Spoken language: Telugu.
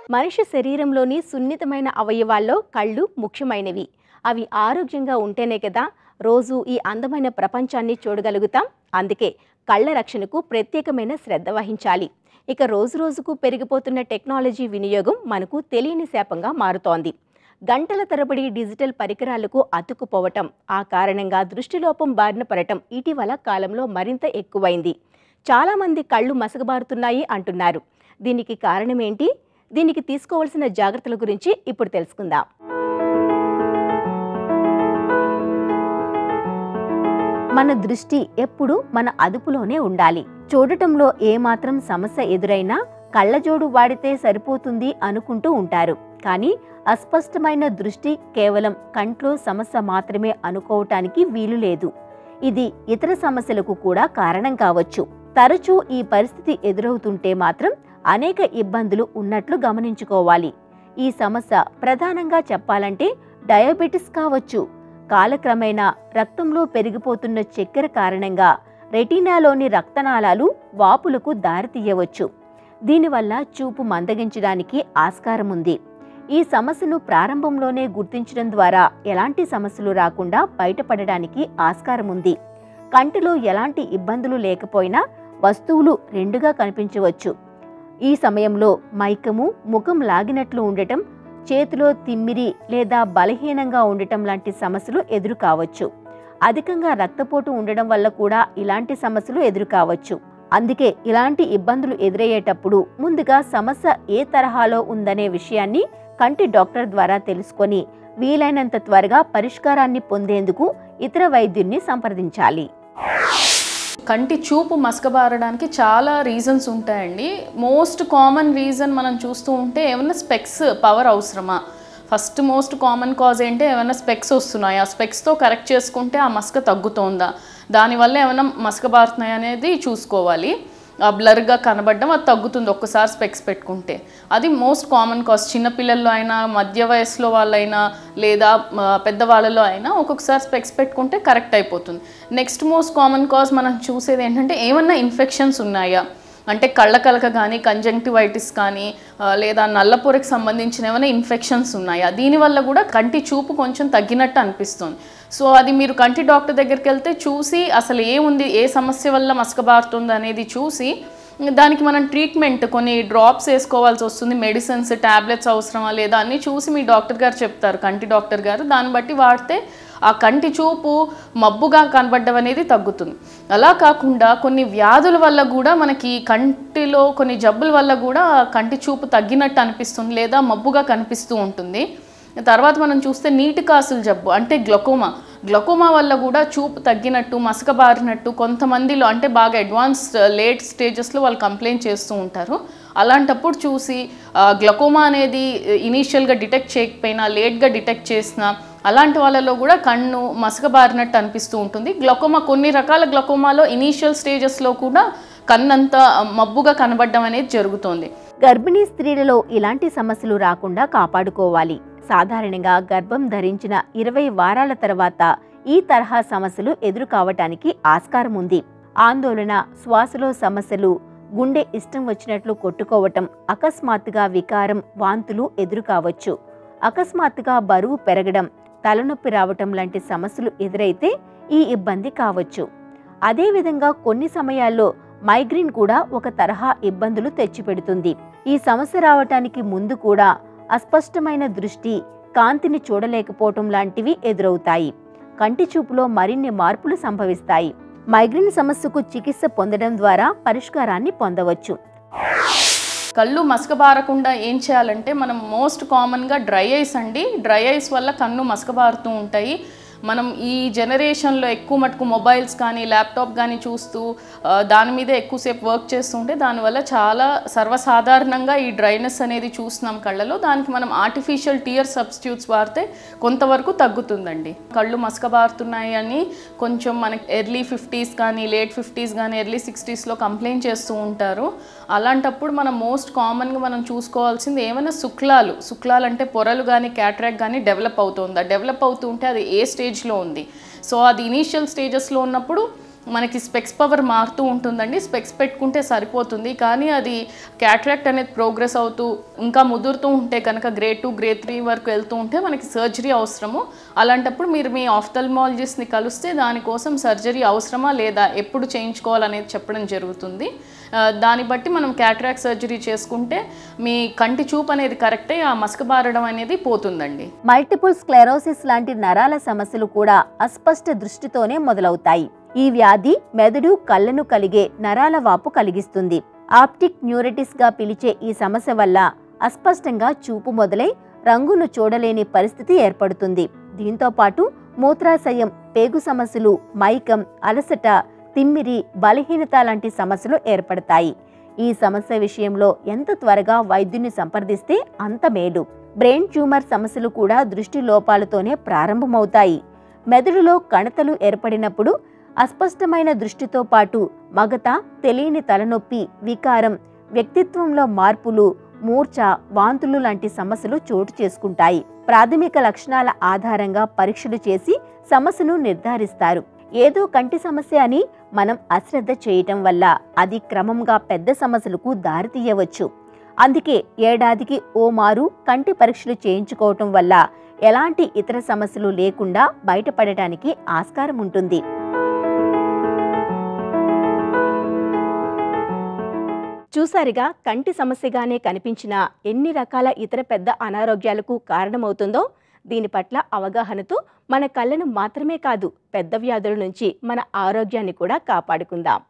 మనిషి శరీరంలోని సున్నితమైన అవయవాల్లో కళ్ళు ముఖ్యమైనవి అవి ఆరోగ్యంగా ఉంటేనే కదా రోజు ఈ అందమైన ప్రపంచాన్ని చూడగలుగుతాం అందుకే కళ్ళ రక్షణకు ప్రత్యేకమైన శ్రద్ధ వహించాలి ఇక రోజు రోజుకు పెరిగిపోతున్న టెక్నాలజీ వినియోగం మనకు తెలియని శాపంగా మారుతోంది గంటల తరబడి డిజిటల్ పరికరాలకు అతుక్కుపోవటం ఆ కారణంగా దృష్టిలోపం బారిన పడటం ఇటీవల కాలంలో మరింత ఎక్కువైంది చాలామంది కళ్ళు మసకబారుతున్నాయి అంటున్నారు దీనికి కారణమేంటి దీనికి తీసుకోవాల్సిన జాగ్రత్తల గురించి ఇప్పుడు తెలుసుకుందాం మన దృష్టి ఎప్పుడు మన అదుపులోనే ఉండాలి చూడటంలో ఏమాత్రం సమస్య ఎదురైనా కళ్ళజోడు వాడితే సరిపోతుంది అనుకుంటూ ఉంటారు కానీ అస్పష్టమైన దృష్టి కేవలం కంట్లో సమస్య మాత్రమే అనుకోవటానికి వీలు లేదు ఇది ఇతర సమస్యలకు కూడా కారణం కావచ్చు తరచూ ఈ పరిస్థితి ఎదురవుతుంటే మాత్రం అనేక ఇబ్బందులు ఉన్నట్లు గమనించుకోవాలి ఈ సమస్య ప్రధానంగా చెప్పాలంటే డయాబెటిస్ కావచ్చు కాలక్రమేణా రక్తంలో పెరిగిపోతున్న చక్కెర కారణంగా రెటీనాలోని రక్తనాళాలు వాపులకు దారితీయవచ్చు దీనివల్ల చూపు మందగించడానికి ఆస్కారం ఉంది ఈ సమస్యను ప్రారంభంలోనే గుర్తించడం ద్వారా ఎలాంటి సమస్యలు రాకుండా బయటపడడానికి ఆస్కారం ఉంది కంటిలో ఎలాంటి ఇబ్బందులు లేకపోయినా వస్తువులు రెండుగా కనిపించవచ్చు ఈ సమయంలో మైకము ముఖం లాగినట్లు ఉండటం చేతిలో తిమ్మిరి లేదా బలహీనంగా ఉండటం లాంటి సమస్యలు ఎదురు కావచ్చు అధికంగా రక్తపోటు ఉండడం వల్ల కూడా ఇలాంటి సమస్యలు ఎదురు కావచ్చు అందుకే ఇలాంటి ఇబ్బందులు ఎదురయ్యేటప్పుడు ముందుగా సమస్య ఏ తరహాలో ఉందనే విషయాన్ని కంటి డాక్టర్ ద్వారా తెలుసుకొని వీలైనంత త్వరగా పరిష్కారాన్ని పొందేందుకు ఇతర వైద్యున్ని సంప్రదించాలి కంటి చూపు మసకబారడానికి చాలా రీజన్స్ ఉంటాయండి మోస్ట్ కామన్ రీజన్ మనం చూస్తూ ఉంటే ఏమైనా స్పెక్స్ పవర్ అవసరమా ఫస్ట్ మోస్ట్ కామన్ కాజ్ ఏంటి ఏమైనా స్పెక్స్ వస్తున్నాయి ఆ స్పెక్స్తో కరెక్ట్ చేసుకుంటే ఆ మసక తగ్గుతోందా దానివల్ల ఏమైనా మసకబారుతున్నాయి అనేది చూసుకోవాలి ఆ బ్లర్గా కనబడడం అది తగ్గుతుంది ఒక్కసారి స్పెక్స్ పెట్టుకుంటే అది మోస్ట్ కామన్ కాజ్ చిన్నపిల్లల్లో అయినా మధ్య వయసులో వాళ్ళైనా లేదా ఆ, పెద్దవాళ్ళలో అయినా ఒక్కొక్కసారి స్పెక్స్ పెట్టుకుంటే కరెక్ట్ అయిపోతుంది నెక్స్ట్ మోస్ట్ కామన్ కాజ్ మనం చూసేది ఏంటంటే ఏమన్నా ఇన్ఫెక్షన్స్ ఉన్నాయా అంటే కళ్ళ కలక కానీ కంజంక్టివైటిస్ కానీ ఆ, లేదా నల్లపొరకు సంబంధించిన ఏమైనా ఇన్ఫెక్షన్స్ ఉన్నాయా దీనివల్ల కూడా కంటి చూపు కొంచెం తగ్గినట్టు అనిపిస్తుంది సో అది మీరు కంటి డాక్టర్ దగ్గరికి వెళ్తే చూసి అసలు ఏముంది ఏ సమస్య వల్ల మసకబారుతుంది అనేది చూసి దానికి మనం ట్రీట్మెంట్ కొన్ని డ్రాప్స్ వేసుకోవాల్సి వస్తుంది మెడిసిన్స్ ట్యాబ్లెట్స్ అవసరమా లేదా అన్నీ చూసి మీ డాక్టర్ గారు చెప్తారు కంటి డాక్టర్ గారు దాన్ని బట్టి వాడితే ఆ కంటి చూపు మబ్బుగా కనబడడం అనేది తగ్గుతుంది అలా కాకుండా కొన్ని వ్యాధుల వల్ల కూడా మనకి కంటిలో కొన్ని జబ్బుల వల్ల కూడా కంటి చూపు తగ్గినట్టు అనిపిస్తుంది లేదా మబ్బుగా కనిపిస్తూ ఉంటుంది తర్వాత మనం చూస్తే నీటి కాసుల జబ్బు అంటే గ్లకోమా గ్లకోమా వల్ల కూడా చూపు తగ్గినట్టు మసకబారినట్టు కొంతమందిలో అంటే బాగా అడ్వాన్స్ లేట్ స్టేజెస్లో వాళ్ళు కంప్లైంట్ చేస్తూ ఉంటారు అలాంటప్పుడు చూసి ఆ, గ్లకోమా అనేది ఇనీషియల్గా డిటెక్ట్ చేయకపోయినా లేట్గా డిటెక్ట్ చేసినా అలాంటి వాళ్ళలో కూడా కన్ను మసకబారినట్టు అనిపిస్తూ ఉంటుంది గ్లకోమా కొన్ని రకాల గ్లకోమాలో ఇనీషియల్ స్టేజెస్లో కూడా కన్నంతా మబ్బుగా కనబడడం అనేది జరుగుతుంది గర్భిణీ స్త్రీలలో ఇలాంటి సమస్యలు రాకుండా కాపాడుకోవాలి సాధారణంగా గర్భం ధరించిన ఇరవై వారాల తర్వాత ఈ తరహా సమస్యలు ఎదురు కావటానికి ఆస్కారం ఉంది ఆందోళన శ్వాసలో సమస్యలు గుండె ఇష్టం వచ్చినట్లు కొట్టుకోవటం అకస్మాత్తుగా వికారం వాంతులు ఎదురు కావచ్చు అకస్మాత్తుగా బరువు పెరగడం తలనొప్పి రావటం లాంటి సమస్యలు ఎదురైతే ఈ ఇబ్బంది కావచ్చు అదేవిధంగా కొన్ని సమయాల్లో మైగ్రేన్ కూడా ఒక తరహా ఇబ్బందులు తెచ్చిపెడుతుంది ఈ సమస్య రావటానికి ముందు కూడా అస్పష్టమైన దృష్టి కాంతిని చూడలేకపోవటం లాంటివి ఎదురవుతాయి కంటి చూపులో మరిన్ని మార్పులు సంభవిస్తాయి మైగ్రేన్ సమస్యకు చికిత్స పొందడం ద్వారా పరిష్కారాన్ని పొందవచ్చు కళ్ళు మసకబారకుండా ఏం చేయాలంటే మనం మోస్ట్ కామన్గా డ్రై ఐస్ అండి డ్రై ఐస్ వల్ల కన్ను మసకబారుతూ ఉంటాయి మనం ఈ జనరేషన్లో ఎక్కువ మటుకు మొబైల్స్ కానీ ల్యాప్టాప్ కానీ చూస్తూ ఆ, దాని మీద ఎక్కువసేపు వర్క్ చేస్తుంటే దానివల్ల చాలా సర్వసాధారణంగా ఈ డ్రైనెస్ అనేది చూస్తున్నాం కళ్ళలో దానికి మనం ఆర్టిఫిషియల్ టియర్ సబ్స్టిట్యూట్స్ వాడితే కొంతవరకు తగ్గుతుందండి కళ్ళు మసకబారుతున్నాయి అని కొంచెం మనకి ఎర్లీ ఫిఫ్టీస్ కానీ లేట్ ఫిఫ్టీస్ కానీ ఎర్లీ సిక్స్టీస్లో కంప్లైంట్ చేస్తూ ఉంటారు అలాంటప్పుడు మనం మోస్ట్ కామన్గా మనం చూసుకోవాల్సింది ఏమైనా శుక్లాలు శుక్లాలు అంటే పొరలు కానీ క్యాట్రాక్ కానీ డెవలప్ అవుతుందా డెవలప్ అవుతూ ఉంటే అది ఏ స్టేజ్లో ఉంది సో అది ఇనీషియల్ స్టేజెస్లో ఉన్నప్పుడు మనకి స్పెక్స్ పవర్ మారుతూ ఉంటుందండి స్పెక్స్ పెట్టుకుంటే సరిపోతుంది కానీ అది క్యాట్రాక్ట్ అనేది ప్రోగ్రెస్ అవుతూ ఇంకా ముదురుతూ ఉంటే కనుక గ్రేడ్ టూ గ్రేడ్ త్రీ వరకు వెళ్తూ ఉంటే మనకి సర్జరీ అవసరము అలాంటప్పుడు మీరు మీ ఆఫ్థల్మాలజిస్ట్ని కలిస్తే దానికోసం సర్జరీ అవసరమా లేదా ఎప్పుడు చేయించుకోవాలనేది చెప్పడం జరుగుతుంది ఆ, దాన్ని బట్టి మనం క్యాట్రాక్ట్ సర్జరీ చేసుకుంటే మీ కంటి చూపు అనేది కరెక్టే ఆ మసకబారడం అనేది పోతుందండి మల్టిపుల్ స్క్లెరోసిస్ లాంటి నరాల సమస్యలు కూడా అస్పష్ట దృష్టితోనే మొదలవుతాయి ఈ వ్యాధి మెదడు కళ్ళను కలిగే నరాల వాపు కలిగిస్తుంది ఆప్టిక్ న్యూరిటిస్ గా పిలిచే ఈ సమస్య వల్ల అస్పష్టంగా చూపు మొదలై రంగును చూడలేని పరిస్థితి ఏర్పడుతుంది దీంతో పాటు మూత్రాశయం పేగు సమస్యలు మైకం అలసట తిమ్మిరి బలహీనత లాంటి సమస్యలు ఏర్పడతాయి ఈ సమస్య విషయంలో ఎంత త్వరగా వైద్యుని సంప్రదిస్తే అంత మేలు బ్రెయిన్ ట్యూమర్ సమస్యలు కూడా దృష్టి లోపాలతోనే ప్రారంభమవుతాయి మెదడులో కణతలు ఏర్పడినప్పుడు అస్పష్టమైన దృష్టితో పాటు మగత తెలియని తలనొప్పి వికారం వ్యక్తిత్వంలో మార్పులు మూర్ఛ వాంతులు లాంటి సమస్యలు చోటు చేసుకుంటాయి ప్రాథమిక లక్షణాల ఆధారంగా పరీక్షలు చేసి సమస్యను నిర్ధారిస్తారు ఏదో కంటి సమస్య అని మనం అశ్రద్ధ చేయటం వల్ల అది క్రమంగా పెద్ద సమస్యలకు దారితీయవచ్చు అందుకే ఏడాదికి ఓ మారు కంటి పరీక్షలు చేయించుకోవటం వల్ల ఎలాంటి ఇతర సమస్యలు లేకుండా బయటపడటానికి ఆస్కారం ఉంటుంది చూసారుగా కంటి సమస్యగానే కనిపించిన ఎన్ని రకాల ఇతర పెద్ద అనారోగ్యాలకు కారణమవుతుందో దీని పట్ల అవగాహనతో మన కళ్ళను మాత్రమే కాదు పెద్ద వ్యాధుల నుంచి మన ఆరోగ్యాన్ని కూడా కాపాడుకుందాం